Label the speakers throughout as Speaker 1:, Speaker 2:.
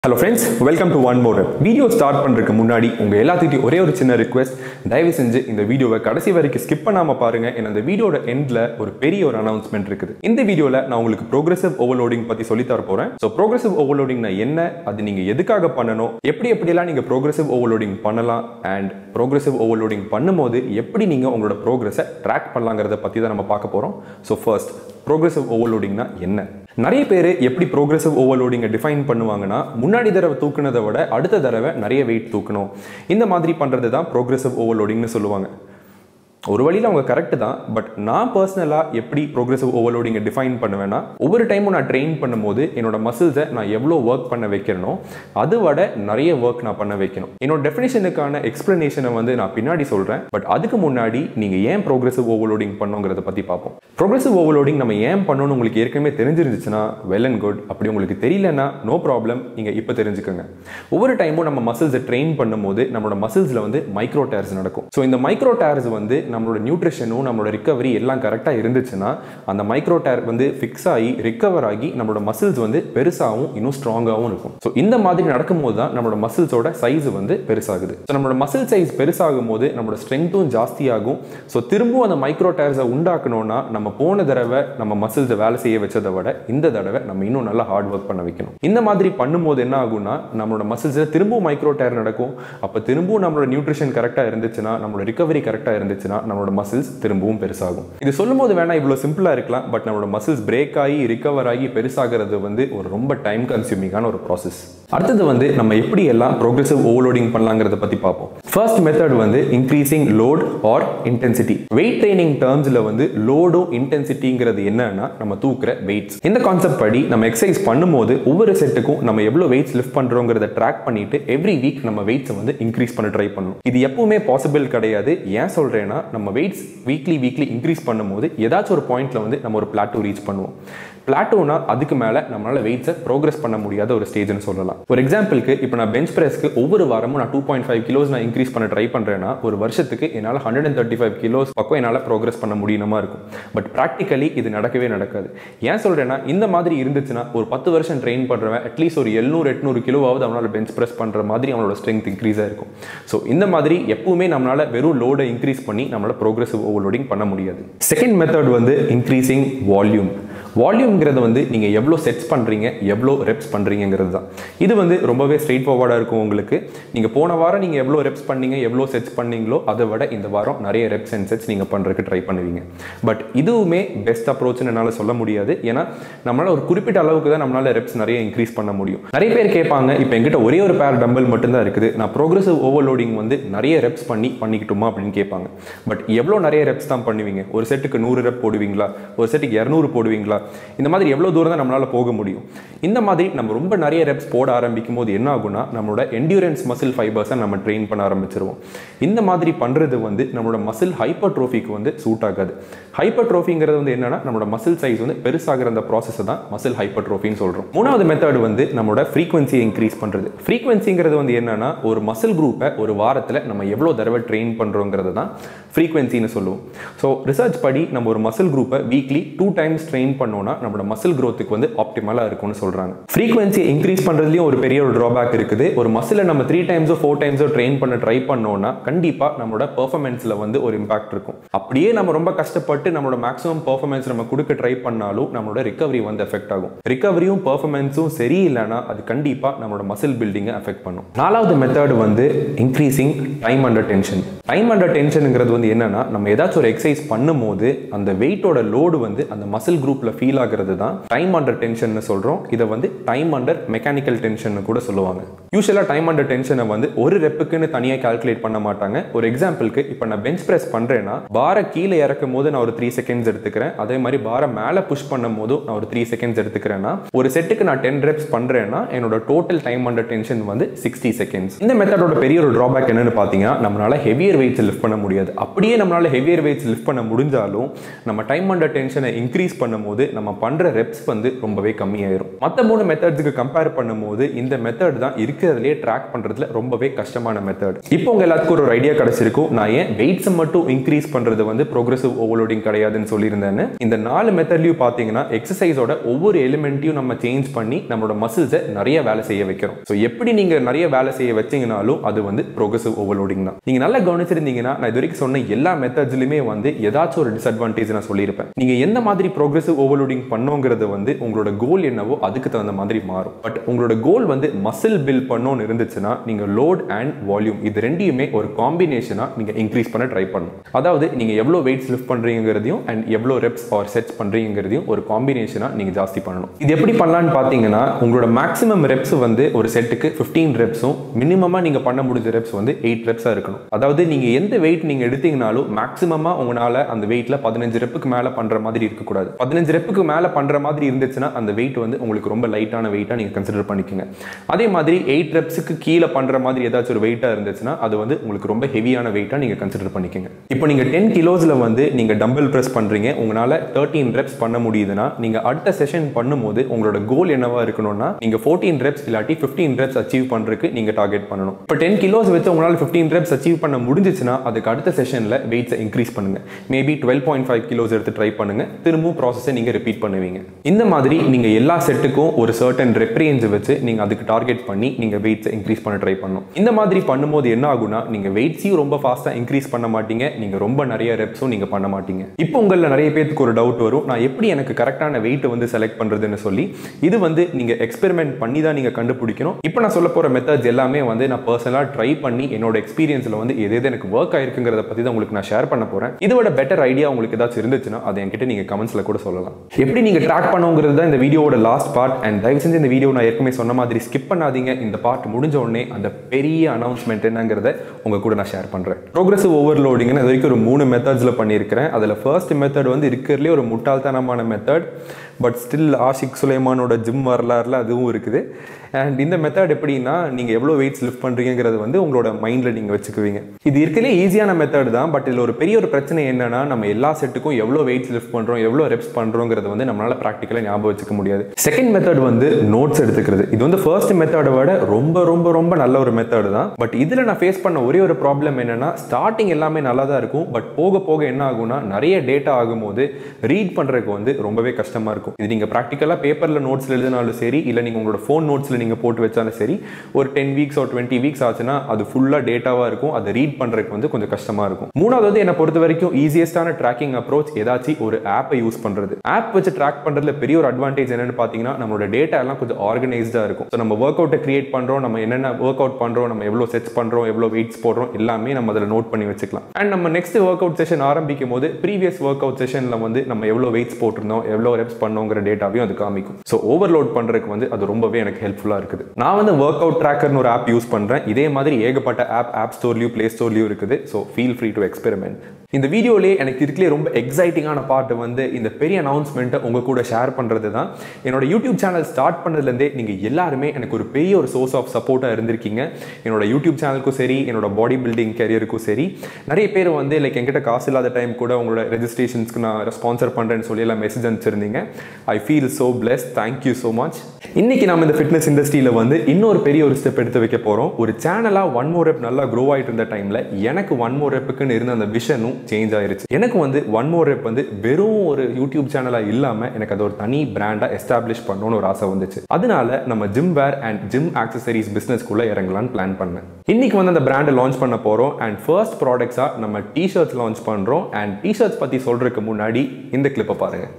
Speaker 1: hello friends welcome to one more video start பண்ணுறதுக்கு முன்னாடி உங்கள் எல்லாத்துக்கிட்டையும் ஒரே ஒரு சின்ன ரிக்வெஸ்ட் தயவு செஞ்சு இந்த வீடியோவை கடைசி வரைக்கும் ஸ்கிப் பண்ணாமல் பாருங்க ஏன்னா இந்த வீடியோட எண்டில் ஒரு பெரிய ஒரு அனௌன்ஸ்மெண்ட் இருக்குது இந்த வீடியோவில் நான் உங்களுக்கு ப்ரோக்ரஸிவ் ஓவர்லோடிங் பற்றி சொல்லி தர போகிறேன் ஸோ ப்ரோக்ரஸிவ் ஓவர்லோடிங்னா என்ன அது நீங்கள் எதுக்காக பண்ணணும் எப்படி எப்படியெல்லாம் நீங்கள் ப்ரோக்ரஸிவ் ஓவர்லோடிங் பண்ணலாம் அண்ட் ப்ரோக்ரஸிவ் ஓவர்லோடிங் பண்ணும்போது எப்படி நீங்கள் உங்களோட ப்ரோக்ரஸை ட்ராக் பண்ணலாங்கிறத பற்றி தான் நம்ம பார்க்க போகிறோம் ஸோ ஃபர்ஸ்ட் ப்ரோக்ரஸிவ் ஓவர்லோடிங்னா என்ன நிறைய பேர் எப்படி ப்ரோக்ரஸிவ் ஓவர்லோடிங்கை டிஃபைன் பண்ணுவாங்கன்னா முன்னாடி தடவை தூக்குனதை விட அடுத்த தடவை நிறைய வெயிட் தூக்கணும் இந்த மாதிரி பண்ணுறது தான் ப்ரோக்ரஸிவ் ஓவர்லோடிங்னு சொல்லுவாங்க ஒரு வழியில் அவங்க கரெக்டு தான் பட் நான் பர்சனலாக எப்படி ப்ரோக்ரஸிவ் ஓவர்லோடிங்கை டிஃபைன் பண்ணுவேன்னா ஒவ்வொரு டைமும் நான் ட்ரெயின் பண்ணும்போது என்னோட மசில்ஸை நான் எவ்வளோ ஒர்க் பண்ண வைக்கிறனோ அதை விட நிறைய ஒர்க் நான் பண்ண வைக்கணும் என்னோட டெஃபினேஷனுக்கான எக்ஸ்பிளனேஷனை வந்து நான் பின்னாடி சொல்கிறேன் பட் அதுக்கு முன்னாடி நீங்கள் ஏன் ப்ரோக்ரஸிவ் ஓவர்லோடிங் பண்ணுங்கிறத பற்றி பார்ப்போம் ப்ரோக்ரஸிவ் ஓவர்லோடிங் நம்ம ஏன் பண்ணணும்னு உங்களுக்கு ஏற்கனவே தெரிஞ்சிருந்துச்சுன்னா வெல் அண்ட் குட் அப்படி உங்களுக்கு தெரியலன்னா நோ ப்ராப்ளம் நீங்கள் இப்போ தெரிஞ்சுக்கோங்க ஒவ்வொரு டைமும் நம்ம மசில்ஸை ட்ரெயின் பண்ணும்போது நம்மளோட மசில்ஸில் வந்து மைக்ரோ டேர்ஸ் நடக்கும் ஸோ இந்த மைக்ரோ டேர்ஸ் வந்து நம்மளோட நியூட்ரிஷனும் நம்மளோட ரிக்கவரி எல்லாம் கரெக்டாக இருந்துச்சுன்னா அந்த மைக்ரோ டேர் வந்து ஃபிக்ஸ் ஆகி ரிக்கவர் ஆகி நம்மளோட மசில்ஸ் வந்து பெருசாகவும் இன்னும் ஸ்ட்ராங்காகவும் இருக்கும் ஸோ இந்த மாதிரி நடக்கும்போது தான் நம்மளோட மசில்ஸோட சைஸ் வந்து பெருசாகுது ஸோ நம்மளோட மசில் சைஸ் பெருசாகும் போது நம்மளோட ஸ்ட்ரென்த்தும் ஜாஸ்தியாகும் ஸோ திரும்பவும் அந்த மைக்ரோ டேர்ஸை உண்டாக்கணும்னா நம்ம போன தடவை நம்ம மசில்ஸை வேலை செய்ய வச்சதை விட இந்த தடவை நம்ம இன்னும் நல்லா ஹார்ட் ஒர்க் பண்ண வைக்கணும் இந்த மாதிரி பண்ணும்போது என்ன ஆகும்னா நம்மளோட மசில்ஸில் திரும்பவும் மைக்ரோ டேர் நடக்கும் அப்போ திரும்பவும் நம்மளோட நியூட்ரிஷன் கரெக்டாக இருந்துச்சுன்னா நம்மளோட ரிகவரி கரெக்டாக இருந்துச்சுன்னா நம்மளோட மசில்ஸ் திரும்பவும் பெருசாகும் இது சொல்லும் போது வேணா இவ்வளோ சிம்பிளாக இருக்கலாம் பட் நம்மளோட மசில்ஸ் பிரேக் ஆகி ரிகவர் ஆகி பெருசாகிறது வந்து ஒரு ரொம்ப டைம் கன்சியூமிங்கான ஒரு ப்ராசஸ் அடுத்தது வந்து நம்ம எப்படி எல்லாம் ப்ரோக்ரெசிவ் ஓவர்லோடிங் பண்ணலாங்கிறத பற்றி பார்ப்போம் ஃபர்ஸ்ட் மெத்தட் வந்து increasing load or intensity weight training டேர்ம்ஸில் வந்து லோடும் இன்டென்சிட்டிங்கிறது என்னன்னா நம்ம தூக்குற வெயிட்ஸ் இந்த கான்செப்ட் படி நம்ம எக்ஸசைஸ் பண்ணும்போது ஒவ்வொரு செட்டுக்கும் நம்ம எவ்வளோ வெயிட்ஸ் லிஃப்ட் பண்ணுறோங்கிறத ட்ராக் பண்ணிட்டு எவ்ரி வீக் நம்ம வெயிட்ஸை வந்து இன்க்ரீஸ் பண்ண ட்ரை பண்ணணும் இது எப்பவுமே பாசிபிள் கிடையாது ஏன் சொல்கிறேன்னா நம்ம வெயிட்ஸ் வீக்லி வீக்லி இன்க்ரீஸ் பண்ணும்போது ஏதாச்சும் ஒரு பாயிண்ட்ல வந்து நம்ம ஒரு பிளாட்டோ ரீச் பண்ணுவோம் பிளாட்டோனா அதுக்கு மேலே நம்மளால வெயிட்ஸை ப்ரோக்ரஸ் பண்ண முடியாத ஒரு ஸ்டேஜ்னு சொல்லலாம் ஒரு எக்ஸாம்பிளுக்கு இப்போ நான் பெஞ்ச் ப்ரெஸ்க்கு ஒவ்வொரு வாரமும் நான் டூ பாயிண்ட் ஃபைவ் கிலோஸ் நான் இன்க்ரீஸ் பண்ண ட்ரை பண்ணுறேன்னா ஒரு வருஷத்துக்கு என்னால் hundred and thirty five kilos பக்கம் என்னால் ப்ரோக்ரஸ் பண்ண முடியுமா இருக்கும் பட் ப்ராக்டிக்கலி இது நடக்கவே நடக்காது ஏன் சொல்கிறேன்னா இந்த மாதிரி இருந்துச்சுன்னா ஒரு பத்து வருஷம் ட்ரெயின் பண்ணுறவன் அட்லீஸ்ட் ஒரு எழுநூறு எட்நூறு கிலோவாவது அவனால் பெஞ்ச் ப்ரெஸ் பண்ணுற மாதிரி அவனோட ஸ்ட்ரென்த் இன்க்ரீஸாக இருக்கும் ஸோ இந்த மாதிரி எப்பவுமே நம்மளால் வெறும் லோடை இன்க்ரீஸ் பண்ணி நம்மளால் ப்ரோக்ரஸிவ் ஓவர்லோடிங் பண்ண முடியாது செகண்ட் மெத்தட் வந்து இன்க்ரீசிங் வால்யூம் வால்யூம்ங்கிறது வந்து நீங்கள் எவ்வளோ செட்ஸ் பண்ணுறீங்க எவ்வளோ ரெப்ஸ் பண்ணுறீங்கிறது தான் இது வந்து ரொம்பவே ஸ்ட்ரெயிட் ஃபார்வர்டாக இருக்கும் உங்களுக்கு நீங்கள் போன வாரம் நீங்கள் எவ்வளோ ரெப்ஸ் பண்ணீங்க எவ்வளோ செட்ஸ் பண்ணீங்களோ அதை விட இந்த வாரம் நிறைய ரெப்ஸ் அண்ட் செட்ஸ் நீங்கள் பண்ணுறதுக்கு ட்ரை பண்ணுவீங்க பட் இதுவுமே பெஸ்ட் அப்ரோச்னு என்னால் சொல்ல முடியாது ஏன்னா நம்மளால் ஒரு குறிப்பிட்ட அளவுக்கு தான் நம்மளால் ரெப்ஸ் நிறைய இன்க்ரீஸ் பண்ண முடியும் நிறைய பேர் கேட்பாங்க இப்போ எங்கிட்ட ஒரே ஒரு பேர் டம்பிள் மட்டும்தான் இருக்குது நான் ப்ரோக்ரஸிவ் ஓவர்லோடிங் வந்து நிறைய ரெப்ஸ் பண்ணி பண்ணிக்கிட்டுமா அப்படின்னு கேட்பாங்க பட் எவ்வளோ நிறைய ரெப்ஸ் தான் பண்ணுவீங்க ஒரு செட்டுக்கு நூறு ரெப் போடுவீங்களா ஒரு செட்டுக்கு இரநூறு போடுவீங்களா இந்த மாதிரி எவ்வளோ தூரம் தான் நம்மளால் போக முடியும் இந்த மாதிரி நம்ம ரொம்ப நிறைய ரெப்ஸ் போட ஆரம்பிக்கும் போது என்ன ஆகும்னா நம்மளோட என்டியூரன்ஸ் மசில் ஃபைபர்ஸை நம்ம ட்ரெயின் பண்ண ஆரம்பிச்சிருவோம் இந்த மாதிரி பண்ணுறது வந்து நம்மளோட மசில் ஹைப்பர் ட்ரோஃபிக்கு வந்து சூட் ஆகாது ஹைப்பர் ட்ரோஃபிங்கிறது வந்து என்னன்னா நம்மளோட மசில் சைஸ் வந்து பெருசாகிற அந்த ப்ராசஸை தான் மசில் ஹைப்பர் ட்ரோஃபின்னு சொல்கிறோம் மூணாவது மெத்தட் வந்து நம்மளோட ஃப்ரீக்வன்சியை இன்க்ரீஸ் பண்ணுறது ஃப்ரீக்வன்சிங்கிறது வந்து என்னன்னா ஒரு மசில் குரூப்பை ஒரு வாரத்தில் நம்ம எவ்வளோ தடவை ட்ரெயின் பண்ணுறோங்கிறது தான் ஃப்ரீக்வன்சின்னு சொல்லுவோம் ஸோ ரிசர்ச் படி நம்ம ஒரு மசில் குரூப்பை வீக்லி டூ டைம்ஸ் ட்ரெயின் பண்ணோம்னா நம்மளோட மசில் க்ரோத்துக்கு வந்து ஆப்டிமலாக இருக்கும்னு சொல்கிறாங்க ஃப்ரீக்வன்சி இன்க்ரீஸ் பண்ணுறதுலையும் ஒரு பெரிய ஒரு ட்ராபேக் இருக்குது ஒரு மசிலை நம்ம த்ரீ டைம்ஸோ ஃபோர் டைம்ஸோ ட்ரெயின் பண்ண ட்ரை பண்ணோம்னா கண்டிப்பாக நம்மளோட பெர்ஃபார்மன்ஸில் வந்து ஒரு இம்பாக்ட் இருக்கும் அப்படியே நம்ம ரொம்ப கஷ்டப்பட்டு நம்மளோட மேக்ஸிமம் பெர்ஃபார்மன்ஸ் நம்ம கொடுக்க ட்ரை பண்ணாலும் நம்மளோட ரிகவரி வந்து எஃபெக்ட் ஆகும் ரிகவரியும் பெர்ஃபார்மன்ஸும் சரியில்லைன்னா அது கண்டிப்பாக நம்மளோட மசில் பில்டிங்கை எஃபெக்ட் பண்ணும் நாலாவது மெத்தட் வந்து increasing time under tension time under டென்ஷனுங்கிறது வந்து என்னன்னா நம்ம ஏதாச்சும் ஒரு எக்ஸசைஸ் பண்ணும்போது அந்த வெயிட்டோட லோடு வந்து அந்த மசில் குரூப்பில் ஃபீல் ஆகிறது தான் டைம் அண்டர் டென்ஷன் சொல்கிறோம் இதை வந்து டைம் அண்டர் மெக்கானிக்கல் டென்ஷன் கூட சொல்லுவாங்க யூஸ்வலாக டைம் அண்டர் டென்ஷனை வந்து ஒரு ரெப்புக்குன்னு தனியாக கால்குலேட் பண்ண மாட்டாங்க ஒரு எக்ஸாம்பிளுக்கு இப்போ நான் பெஞ்ச் ப்ரெஸ் பண்ணுறேன்னா பார கீழே இறக்கும் போது நான் ஒரு த்ரீ செகண்ட்ஸ் எடுத்துக்கிறேன் அதே மாதிரி பார மேலே புஷ் பண்ணும் போதும் நான் ஒரு த்ரீ செகண்ட்ஸ் எடுத்துக்கிறேன்னா ஒரு செட்டுக்கு நான் டென் ரெப்ஸ் பண்ணுறேன்னா என்னோட டோட்டல் டைம் அண்டர் டென்ஷன் வந்து சிக்ஸ்டி செகண்ட்ஸ் இந்த மெத்தடோட பெரிய ஒரு ட்ராபேக் என்னன்னு பார்த்தீங்கன்னா நம்மளால ஹெவியர் வெயிட்ஸ் லிஃப்ட் பண்ண முடியாது அப்படியே நம்மளால ஹெவியர் வெயிட்ஸ் லிஃப்ட் பண்ண முடிஞ்சாலும் நம்ம டைம் அண்டர் டென்ஷனை இன்க்ரீஸ் பண்ணும்போது நம்ம பண்ணுற ரெப்ஸ் வந்து ரொம்பவே கம்மியாயிரும் மற்ற மூணு மெத்தட்ஸுக்கு கம்பேர் பண்ணும்போது இந்த மெத்தட் தான் இருக்கிறதுலே ட்ராக் பண்ணுறதுல ரொம்பவே கஷ்டமான மெத்தட் இப்போ உங்க எல்லாத்துக்கும் ஒரு ஐடியா கிடைச்சிருக்கும் நான் ஏன் வெயிட்ஸை மட்டும் இன்க்ரீஸ் பண்ணுறது வந்து ப்ரோக்ரஸிவ் ஓவர்லோடிங் கிடையாதுன்னு சொல்லியிருந்தேன்னு இந்த நாலு மெத்தட்லையும் பார்த்தீங்கன்னா எக்ஸசைஸோட ஒவ்வொரு எலிமெண்ட்டையும் நம்ம சேஞ்ச் பண்ணி நம்மளோட மசில்ஸை நிறைய வேலை செய்ய வைக்கிறோம் ஸோ எப்படி நீங்கள் நிறைய வேலை செய்ய வச்சீங்கனாலும் அது வந்து ப்ரோக்ரஸிவ் ஓவர்லோடிங் தான் நீங்கள் நல்லா கவனிச்சிருந்தீங்கன்னா நான் இது வரைக்கும் சொன்ன எல்லா மெத்தட்ஸ்லையுமே வந்து ஏதாச்சும் ஒரு டிஸ்அட்வான்டேஜ் நான் சொல்லியிருப்பேன் நீங்கள் எந்த மாதிரி ப்ரோக்ரஸிவ் ஓவர்லோடிங் பண்ணோங்கிறது வந்து உங்களோட கோல் என்னவோ அதுக்கு தகுந்த மாதிரி மாறும் பட் உங்களோட கோல் வந்து மசில் பில்ட் பண்ணணும்னு இருந்துச்சுன்னா நீங்கள் லோட் அண்ட் வால்யூம் இது ரெண்டையுமே ஒரு காம்பினேஷனாக நீங்கள் இன்க்ரீஸ் பண்ண ட்ரை பண்ணணும் அதாவது நீங்கள் எவ்வளோ வெயிட்ஸ் லிஃப்ட் பண்ணுறீங்கிறதையும் அண்ட் எவ்வளோ ரெப்ஸ் ஆர் செட்ஸ் பண்ணுறீங்கிறதையும் ஒரு காம்பினேஷனாக நீங்கள் ஜாஸ்தி பண்ணணும் இது எப்படி பண்ணலான்னு பார்த்தீங்கன்னா உங்களோட மேக்ஸிமம் ரெப்ஸ் வந்து ஒரு செட்டுக்கு ஃபிஃப்டீன் ரெப்ஸும் மினிமமாக நீங்கள் பண்ண முடிஞ்ச ரெப்ஸ் வந்து எயிட் ரெப்ஸாக இருக்கணும் அதாவது நீங்கள் எந்த வெயிட் நீங்கள் எடுத்தீங்கனாலும் மேக்ஸிமமாக உங்களால் அந்த வெயிட்டில் பதினஞ்சு ரெப்புக்கு மேலே பண்ணுற மாதிரி இருக்கக்கூடாது பதினஞ்சு ரெப்புக்கு மேலே பண்ணுற மாதிரி இருந்துச்சுன்னா அந்த வெயிட் வந்து உங்களுக்கு ரொம்ப லைட்டான வெயிட்டாக நீங்கள் கன்சிடர் பண்ணிக்கோங்க அதே மாதிரி எயிட் ரெப்ஸுக்கு கீழே பண்ணுற மாதிரி ஏதாச்சும் ஒரு வெயிட்டாக இருந்துச்சுன்னா அது வந்து உங்களுக்கு ரொம்ப ஹெவியான வெயிட்டாக நீங்கள் கன்சிடர் பண்ணிக்கோங்க இப்போ நீங்கள் டென் கிலோஸில் வந்து நீங்கள் டம்பிள் ப்ரெஸ் பண்ணுறீங்க உங்களால் தேர்ட்டீன் ரெப்ஸ் பண்ண முடியுதுன்னா நீங்கள் அடுத்த செஷன் பண்ணும்போது உங்களோட கோல் என்னவா இருக்கணும்னா நீங்கள் ஃபோர்டீன் ரெப்ஸ் இல்லாட்டி ஃபிஃப்டீன் ரெப்ஸ் அச்சீவ் பண்ணுறதுக்கு நீங்கள் டார்கெட் பண்ணணும் இப்போ டென் கிலோஸ் வச்சு உங்களால் ஃபிஃப்டீன் ரெப்ஸ் அச்சீவ் பண்ண முடிஞ்சிச்சுன்னா அதுக்கு அடுத்த செஷனில் வெயிட்ஸை இன்க்ரீஸ் பண்ணுங்க maybe twelve point five kilos எடுத்து ட்ரை பண்ணுங்க திரும்பவும் ப்ராசஸை நீங்கள் ரிப்பீட் பண்ணுவீங்க இந்த மாதிரி நீங்கள் எல்லா செட்டுக்கும் ஒரு சர்டன் ரெப்ரேஞ்ச் வச்சு நீங்கள் அதுக்கு டார்கெட் பண்ணி நீங்கள் வெயிட்ஸை இன்க்ரீஸ் பண்ண ட்ரை பண்ணணும் இந்த மாதிரி பண்ணும்போது என்ன ஆகும்னா நீங்கள் வெயிட்ஸையும் ரொம்ப ஃபாஸ்ட்டாக இன்க்ரீஸ் பண்ண மாட்டீங்க நீங்கள் ரொம்ப நிறைய ரெப்ஸும் நீங்கள் பண்ண மாட்டீங்க இப்போ உங்களில் நிறைய பேருக்கு ஒரு டவுட் வரும் நான் எப்படி எனக்கு கரெக்டான வெயிட்டை வந்து செலக்ட் பண்ணுறதுன்னு சொல்லி இது வந்து நீங்கள் எக்ஸ்பெரிமெண்ட் பண்ணி தான் நீங்கள் கண்டுபிடிக்கணும் இப்போ நான் சொல்ல போகிற மெத்தட்ஸ் எல்லாமே வந்து நான் பர்சனலாக ட்ரை பண்ணி என்னோட எக்ஸ்பீரியன்ஸில் வந்து எது எது எனக்கு ஒர்க் ஆயிருக்குங்கிறத பற்றி தான் உங்களுக்கு நான் ஷேர் பண்ண போகிறேன் இதோட பெட்டர் ஐடியா உங்களுக்கு ஏதாச்சும் இருந்துச்சுன்னா அதை என்கிட்ட நீங்கள் கமெண்ட்ஸில் கூட சொல்லலாம் எப்படி நீங்கள் ட்ராக் பண்ணுங்கிறது தான் இந்த வீடியோட லாஸ்ட் பார்ட் அண்ட் தயவு செஞ்சு இந்த வீடியோ நான் ஏற்கனவே சொன்ன மாதிரி ஸ்கிப் பண்ணாதீங்க இந்த பார்ட் முடிஞ்ச உடனே அந்த பெரிய அனௌன்ஸ்மெண்ட் என்னங்கிறத உங்க கூட நான் ஷேர் பண்ணுறேன் ப்ரோக்ரஸிவ் ஓவர்லோடிங்னு இது வரைக்கும் ஒரு மூணு மெத்தட்ஸில் பண்ணியிருக்கிறேன் அதில் ஃபர்ஸ்ட் மெத்தட் வந்து இருக்கிறதுலே ஒரு முட்டாள்தனமான மெத்தட் பட் ஸ்டில் ஆஷிக் சுலைமானோட ஜிம் வரலாறுல அதுவும் இருக்குது அண்ட் இந்த மெத்தட் எப்படின்னா நீங்கள் எவ்வளோ வெயிட்ஸ் லிஃப்ட் பண்ணுறீங்கிறது வந்து உங்களோட மைண்டில் நீங்கள் வச்சுக்குவீங்க இது இருக்கிறதுலே ஈஸியான மெத்தட் தான் பட் இதில் ஒரு பெரிய ஒரு பிரச்சனை என்னன்னா நம்ம எல்லா செட்டுக்கும் எவ்வளோ வெயிட்ஸ் லிஃப்ட் பண்ணுறோம் எவ்வளோ ரெப்ஸ் பண்ணுறோங்கிறது வந்து நம்மளால் ப்ராக்டிக்கலாக ஞாபகம் வச்சுக்க முடியாது செகண்ட் மெத்தட் வந்து நோட்ஸ் எடுத்துக்கிறது இது வந்து ஃபர்ஸ்ட் மெத்தடை விட ரொம்ப ரொம்ப ரொம்ப நல்ல ஒரு மெத்தட் தான் பட் இதில் நான் ஃபேஸ் பண்ண ஒரே ஒரு ப்ராப்ளம் என்னன்னா ஸ்டார்டிங் எல்லாமே நல்லா தான் இருக்கும் பட் போக போக என்ன ஆகும்னா நிறைய டேட்டா ஆகும்போது ரீட் பண்ணுறதுக்கு வந்து ரொம்பவே கஷ்டமாக இருக்கும் இது நீங்கள் ப்ராக்டிக்கலாக பேப்பரில் நோட்ஸில் எழுதினாலும் சரி இல்லை நீங்கள் உங்களோட ஃபோன் நோட்ஸில் நீங்கள் போட்டு வச்சாலும் சரி ஒரு டென் வீக்ஸ் ஒரு டுவெண்ட்டி வீக்ஸ் ஆச்சுன்னா அது ஃபுல்லாக டேட்டாவாக இருக்கும் அதை ரீட் பண்ணுறதுக்கு வந்து கொஞ்சம் கஷ்டமாக இருக்கும் மூணாவது வந்து என்னை பொறுத்த வரைக்கும் ஈஸியஸ்டான ட்ராக்கிங் அப்ரோச் ஏதாச்சும் ஒரு ஆப்பை யூஸ் பண்ணுறது ஆப் வச்சு ட்ராக் பண்ணுறதுல பெரிய ஒரு அட்வான்டேஜ் என்னன்னு பார்த்தீங்கன்னா நம்மளோட டேட்டா எல்லாம் கொஞ்சம் ஆர்கனைஸ்டாக இருக்கும் ஸோ நம்ம ஒர்க் அவுட்டை கிரியேட் பண்ணுறோம் நம்ம என்னென்ன ஒர்க் அவுட் பண்ணுறோம் நம்ம எவ்வளோ செட்ஸ் பண்ணுறோம் எவ்வளோ வெயிட்ஸ் போடுறோம் எல்லாமே நம்ம அதில் நோட் பண்ணி வச்சுக்கலாம் அண்ட் நம்ம நெக்ஸ்ட் ஒர்க் அவுட் செஷன் ஆரம்பிக்கும் போது ப்ரீவியஸ் ஒர்க் அவுட் செஷனில் வந்து நம்ம எவ்வளோ வெயிட்ஸ் போட்டிருந்தோம் எவ்வளோ ரெப்ஸ் பண்ணோங்கிற டேட்டாவையும் அது காமிக்கும் ஸோ ஓவர்லோட் பண்ணுறதுக்கு வந்து அது ரொம்பவே எனக்கு ஹெல்ப்ஃபுல்லாக இருக்குது நான் வந்து ஒர்க் அவுட் ட்ராக்கர்னு ஒரு ஆப் யூஸ் பண்ணுறேன் இதே மாதிரி ஏகப்பட்ட ஆப் ஆப் ஸ்டோர்லையும் ப்ளே ஸ்டோர்லையும் இருக்குது so feel free to experiment இந்த வீடியோலேயே எனக்கு இருக்கலே ரொம்ப எக்ஸைட்டிங்கான பார்ட் வந்து இந்த பெரிய அனௌன்ஸ்மெண்ட்டை உங்கள் கூட ஷேர் பண்ணுறது தான் என்னோட யூடியூப் சேனல் ஸ்டார்ட் பண்ணதுலேருந்தே நீங்கள் எல்லாருமே எனக்கு ஒரு பெரிய ஒரு சோர்ஸ் ஆஃப் சப்போர்ட்டாக இருந்திருக்கீங்க என்னோட யூடியூப் சேனலுக்கும் சரி என்னோட பாடி பில்டிங் கேரியருக்கும் சரி நிறைய பேர் வந்து லைக் என்கிட்ட காசு இல்லாத டைம் கூட உங்களோட ரெஜிஸ்ட்ரேஷன்ஸ்க்கு நான் ஸ்பான்சர் பண்ணுறேன்னு சொல்லி எல்லாம் மெசேஜ் அனுப்பிச்சிருந்தீங்க I feel so blessed thank you so much இன்னைக்கு நம்ம இந்த ஃபிட்னஸ் இண்டஸ்ட்ரியில் வந்து இன்னொரு பெரிய ஒரு ஸ்டெப் எடுத்து வைக்க போகிறோம் ஒரு சேனலாக ஒன் மோர் ரெப் நல்லா க்ரோ ஆகிட்டு இருந்த டைமில் எனக்கு ஒன் மோர் ரெப்புக்குன்னு இருந்த அந்த விஷனும் சேஞ்ச் ஆயிருச்சு எனக்கு வந்து ஒன் மோர் ரெப் வந்து வெறும் ஒரு யூடியூப் சேனலாக இல்லாமல் எனக்கு அது ஒரு தனி பிராண்டாக எஸ்டாப்ளிஷ் பண்ணணும்னு ஒரு ஆசை வந்துச்சு அதனால நம்ம gym wear and gym accessories பிஸ்னஸ்க்குள்ளே இறங்கலான்னு பிளான் பண்ணேன் இன்னைக்கு வந்து அந்த பிராண்டை லான்ச் பண்ண போகிறோம் அண்ட் ஃபர்ஸ்ட் ப்ராடக்ட்ஸாக நம்ம டிஷர்ட்ஸ் லான்ச் பண்ணுறோம் அண்ட் டிஷர்ட்ஸ் பற்றி சொல்கிறதுக்கு முன்னாடி இந்த கிளிப்பை பாருங்கள்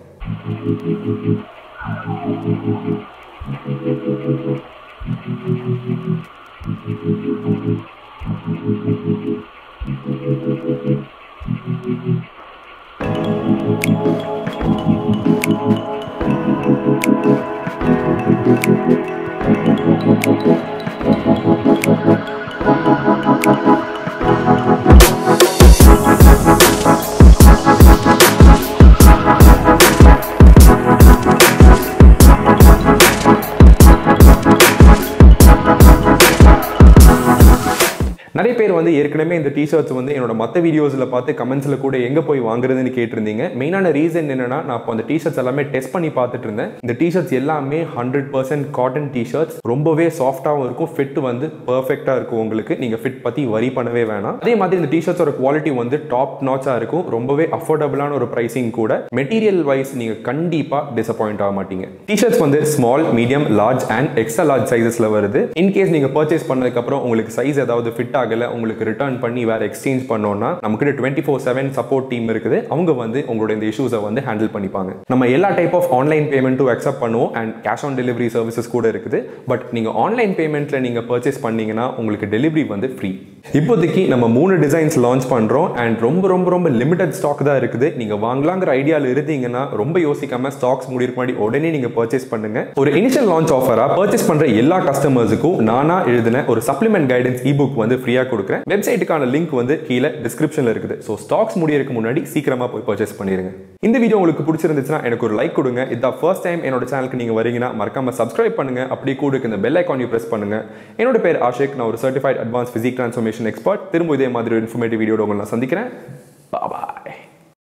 Speaker 1: நிறைய பேர் வந்து ஏற்கனவே இந்த டிஷர்ட்ஸ் வந்து என்னோட மற்ற வீடியோஸில் பார்த்து கமெண்ட்ஸில் கூட எங்கே போய் வாங்குறதுன்னு கேட்டிருந்தீங்க மெயினான ரீசன் என்னன்னா நான் இப்போ அந்த டிஷர்ட்ஸ் எல்லாமே டெஸ்ட் பண்ணி பார்த்துட்டு இருந்தேன் இந்த டிஷர்ட்ஸ் எல்லாமே ஹண்ட்ரட் பர்சன்ட் காட்டன் டிஷர்ட்ஸ் ரொம்பவே சாஃப்டாகவும் இருக்கும் ஃபிட் வந்து பர்ஃபெக்டாக இருக்கும் உங்களுக்கு நீங்கள் ஃபிட் பற்றி வரி பண்ணவே வேணாம் அதே மாதிரி இந்த டிஷர்ட்ஸோட குவாலிட்டி வந்து டாப் நாச்சாக இருக்கும் ரொம்பவே அஃபோர்டபுளான ஒரு ப்ரைஸிங் கூட மெட்டீரியல் வைஸ் நீங்கள் கண்டிப்பாக டிசப்பாயிண்ட் ஆக மாட்டீங்க டிஷர்ட்ஸ் வந்து small medium large and extra large சைஸஸில் வருது இன்கேஸ் நீங்கள் பர்ச்சேஸ் பண்ணதுக்கப்புறம் உங்களுக்கு சைஸ் ஏதாவது ஃபிட் ஆகலை உங்களுக்கு ரிட்டர்ன் பண்ணி வேறு எக்ஸ்சேஞ்ச் பண்ணோம்னா நமக்கு twenty four seven support team இருக்குது அவங்க வந்து உங்களோட இந்த இஷ்யூஸை வந்து ஹேண்டில் பண்ணிப்பாங்க நம்ம எல்லா டைப் ஆஃப் ஆன்லைன் பேமெண்ட்டும் அக்செப்ட் பண்ணுவோம் and cash on delivery services கூட இருக்குது பட் நீங்கள் ஆன்லைன் பேமெண்ட்டில் நீங்கள் பர்ச்சேஸ் பண்ணீங்கன்னா உங்களுக்கு டெலிவரி வந்து ஃப்ரீ இப்போதைக்கு நம்ம மூணு டிசைன்ஸ் லான்ச் பண்ணுறோம் அண்ட் ரொம்ப ரொம்ப ரொம்ப லிமிடெட் ஸ்டாக் தான் இருக்குது நீங்கள் வாங்கலாங்கிற ஐடியாவில் இருந்தீங்கன்னா ரொம்ப யோசிக்காம ஸ்டாக்ஸ் முடிவுக்கு முன்னாடி உடனே நீங்கள் பர்ச்சேஸ் பண்ணுங்க ஒரு இனிஷியல் லான்ச் ஆஃபராக பர்ச்சேஸ் பண்ணுற எல்லா கஸ்டமர்ஸுக்கும் நானா எழுதின ஒரு சப்ளிமெண்ட் கைடன்ஸ் இ புக் வந்து ஃப்ரீயாக கொடுக்குறேன் வெப்சைட்டுக்கான லிங்க் வந்து கீழே டிஸ்கிரிப்ஷனில் இருக்குது ஸோ ஸ்டாக்ஸ் முடியறதுக்கு முன்னாடி சீக்கிரமாக போய் பர்ச்சேஸ் பண்ணிடுங்க இந்த வீடியோ உங்களுக்கு பிடிச்சிருந்துச்சுன்னா எனக்கு ஒரு லைக் கொடுங்க இதான் ஃபர்ஸ்ட் டைம் என்னோட சேனலுக்கு நீங்கள் வரீங்கன்னா மறக்காம சப்ஸ்கிரைப் பண்ணுங்க அப்படி கூட இந்த பெல் ஐக்கான் ப்ரெஸ் பண்ணுங்க என்னோட பேர் ஆஷிக் நான் ஒரு certified advance physique transformation expert திரும்ப இதே மாதிரி ஒரு இன்ஃபர்மேட்டிவ் வீடியோட உங்களை நான் சந்திக்கிறேன் பாய்